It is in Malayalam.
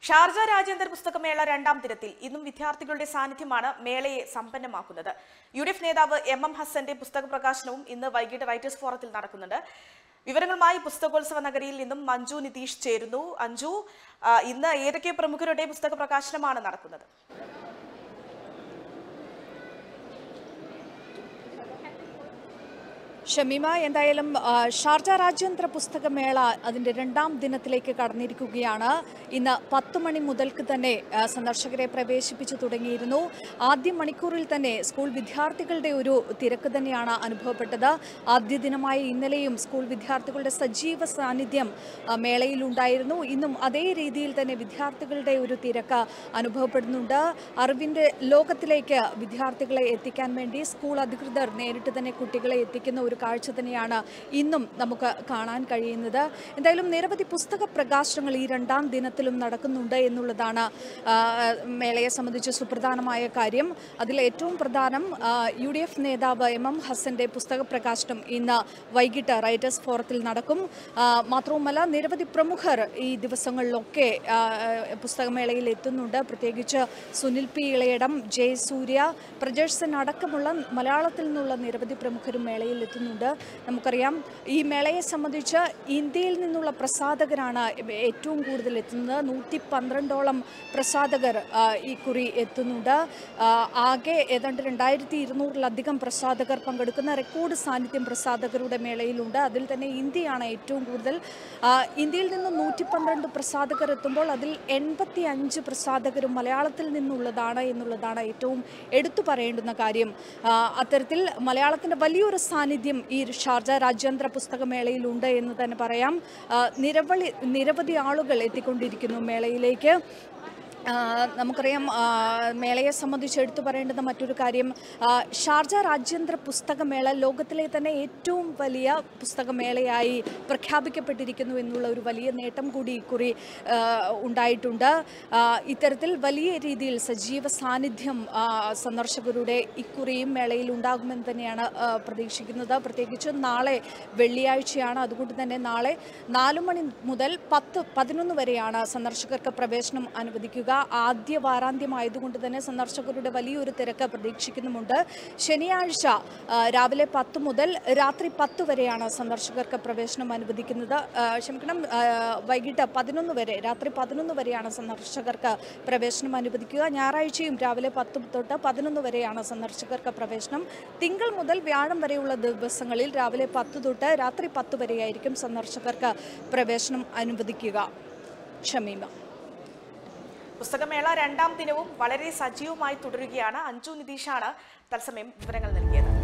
ഷാർജ രാജ്യാന്തര പുസ്തകമേള രണ്ടാം ദിനത്തിൽ ഇന്നും വിദ്യാർത്ഥികളുടെ സാന്നിധ്യമാണ് മേളയെ സമ്പന്നമാക്കുന്നത് യു ഡി എഫ് നേതാവ് എം എം ഹസന്റെ പുസ്തക പ്രകാശനവും ഇന്ന് വൈകിട്ട് റൈറ്റേഴ്സ് ഫോറത്തിൽ നടക്കുന്നുണ്ട് വിവരങ്ങളുമായി പുസ്തകോത്സവ നഗരിയിൽ നിന്നും മഞ്ജു നിതീഷ് ചേരുന്നു അഞ്ജു ആ, ഇന്ന് ഏതൊക്കെ പ്രമുഖരുടെ പുസ്തക പ്രകാശനമാണ് നടക്കുന്നത് ഷമീമ എന്തായാലും ആ, ഷാർജ രാജ്യാന്തര പുസ്തകമേള അതിൻ്റെ രണ്ടാം ദിനത്തിലേക്ക് കടന്നിരിക്കുകയാണ് ഇന്ന് പത്ത് മണി മുതൽക്ക് തന്നെ ആ, സന്ദർശകരെ പ്രവേശിപ്പിച്ചു തുടങ്ങിയിരുന്നു ആദ്യ മണിക്കൂറിൽ തന്നെ സ്കൂൾ വിദ്യാർത്ഥികളുടെ ഒരു തിരക്ക് തന്നെയാണ് അനുഭവപ്പെട്ടത് ആദ്യ ദിനമായ ഇന്നലെയും സ്കൂൾ വിദ്യാർത്ഥികളുടെ സജീവ സാന്നിധ്യം ആ, മേളയിലുണ്ടായിരുന്നു ഇന്നും അതേ രീതിയിൽ തന്നെ വിദ്യാർത്ഥികളുടെ ഒരു തിരക്ക് അനുഭവപ്പെടുന്നുണ്ട് അറിവിൻ്റെ ലോകത്തിലേക്ക് വിദ്യാർത്ഥികളെ എത്തിക്കാൻ വേണ്ടി സ്കൂൾ അധികൃതർ നേരിട്ട് തന്നെ കുട്ടികളെ എത്തിക്കുന്ന ഒരു കാഴ്ച തന്നെയാണ് ഇന്നും നമുക്ക് കാണാൻ കഴിയുന്നത് എന്തായാലും നിരവധി പുസ്തക പ്രകാശനങ്ങൾ ഈ രണ്ടാം ദിനത്തിലും നടക്കുന്നുണ്ട് എന്നുള്ളതാണ് ആ, മേളയെ സംബന്ധിച്ച് സുപ്രധാനമായ കാര്യം അതിൽ ഏറ്റവും പ്രധാനം ആ, യു ഡി എഫ് നേതാവ് എം എം ഹസന്റെ പുസ്തക പ്രകാശനം ഇന്ന് വൈകിട്ട് റൈറ്റേഴ്സ് ഫോറത്തിൽ നടക്കും ആ, മാത്രവുമല്ല നിരവധി പ്രമുഖർ ഈ ദിവസങ്ങളിലൊക്കെ ആ, പുസ്തകമേളയിൽ എത്തുന്നുണ്ട് പ്രത്യേകിച്ച് സുനിൽ പി ഇളയടം ജയസൂര്യ പ്രജേഴ്സൻ അടക്കമുള്ള മലയാളത്തിൽ നിന്നുള്ള നിരവധി പ്രമുഖരും മേളയിൽ എത്തുന്നുണ്ട് നമുക്കറിയാം ഈ മേളയെ സംബന്ധിച്ച് ഇന്ത്യയിൽ നിന്നുള്ള പ്രസാധകരാണ് ഏറ്റവും കൂടുതൽ എത്തുന്നത് നൂറ്റി പന്ത്രണ്ടോളം പ്രസാധകർ ആ, ഈ കുറി എത്തുന്നുണ്ട് ആ, ആകെ ഏതാണ്ട് രണ്ടായിരത്തി ഇരുന്നൂറിലധികം പ്രസാധകർ പങ്കെടുക്കുന്ന റെക്കോർഡ് സാന്നിധ്യം പ്രസാധകരുടെ മേളയിലുണ്ട് അതിൽ തന്നെ ഇന്ത്യയാണ് ഏറ്റവും കൂടുതൽ ആ, ഇന്ത്യയിൽ നിന്ന് നൂറ്റി പന്ത്രണ്ട് പ്രസാധകർ എത്തുമ്പോൾ അതിൽ എൺപത്തി അഞ്ച് പ്രസാധകരും മലയാളത്തിൽ നിന്നുള്ളതാണ് എന്നുള്ളതാണ് ഏറ്റവും എടുത്തു പറയേണ്ടുന്ന കാര്യം ആ, അത്തരത്തിൽ മലയാളത്തിൻ്റെ വലിയൊരു സാന്നിധ്യം ഈ ഷാർജ രാജ്യാന്തര പുസ്തകമേളയിലുണ്ട് എന്ന് തന്നെ പറയാം ആ, നിരവധി നിരവധി ആളുകൾ എത്തിക്കൊണ്ടിരിക്കുന്നു മേളയിലേക്ക് ആ, നമുക്കറിയാം ആ, മേളയെ സംബന്ധിച്ച് എടുത്തു പറയേണ്ടുന്ന മറ്റൊരു കാര്യം ആ, ഷാർജ രാജ്യാന്തര പുസ്തകമേള ലോകത്തിലെ തന്നെ ഏറ്റവും വലിയ പുസ്തകമേളയായി പ്രഖ്യാപിക്കപ്പെട്ടിരിക്കുന്നു എന്നുള്ള ഒരു വലിയ നേട്ടം കൂടി ഇക്കുറി ആ, ഉണ്ടായിട്ടുണ്ട് ആ, ഇത്തരത്തിൽ വലിയ രീതിയിൽ സജീവ സാന്നിധ്യം ആ, സന്ദർശകരുടെ ഇക്കുറിയും മേളയിൽ ഉണ്ടാകുമെന്ന് തന്നെയാണ് ആ, പ്രതീക്ഷിക്കുന്നത് പ്രത്യേകിച്ച് നാളെ വെള്ളിയാഴ്ചയാണ് അതുകൊണ്ട് തന്നെ നാളെ നാലു മണി മുതൽ പത്ത് പതിനൊന്ന് വരെയാണ് സന്ദർശകർക്ക് പ്രവേശനം അനുവദിക്കുക ആദ്യ വാരാന്ത്യമായതുകൊണ്ട് തന്നെ സന്ദർശകരുടെ വലിയൊരു തിരക്ക് പ്രതീക്ഷിക്കുന്നുമുണ്ട് ശനിയാഴ്ച ആ, രാവിലെ പത്ത് മുതൽ രാത്രി പത്ത് വരെയാണ് സന്ദർശകർക്ക് പ്രവേശനം അനുവദിക്കുന്നത് ആ, ക്ഷമിക്കണം ആ, വൈകിട്ട് പതിനൊന്ന് വരെ രാത്രി പതിനൊന്ന് വരെയാണ് സന്ദർശകർക്ക് പ്രവേശനം അനുവദിക്കുക ഞായറാഴ്ചയും രാവിലെ പത്ത് തൊട്ട് പതിനൊന്ന് വരെയാണ് സന്ദർശകർക്ക് പ്രവേശനം തിങ്കൾ മുതൽ വ്യാഴം വരെയുള്ള ദിവസങ്ങളിൽ രാവിലെ പത്ത് തൊട്ട് രാത്രി പത്ത് വരെയായിരിക്കും സന്ദർശകർക്ക് പ്രവേശനം അനുവദിക്കുക ഷമീമ പുസ്തകമേള രണ്ടാം ദിനവും വളരെ സജീവമായി തുടരുകയാണ് അഞ്ജു നിതീഷാണ് തത്സമയം വിവരങ്ങൾ നൽകിയത്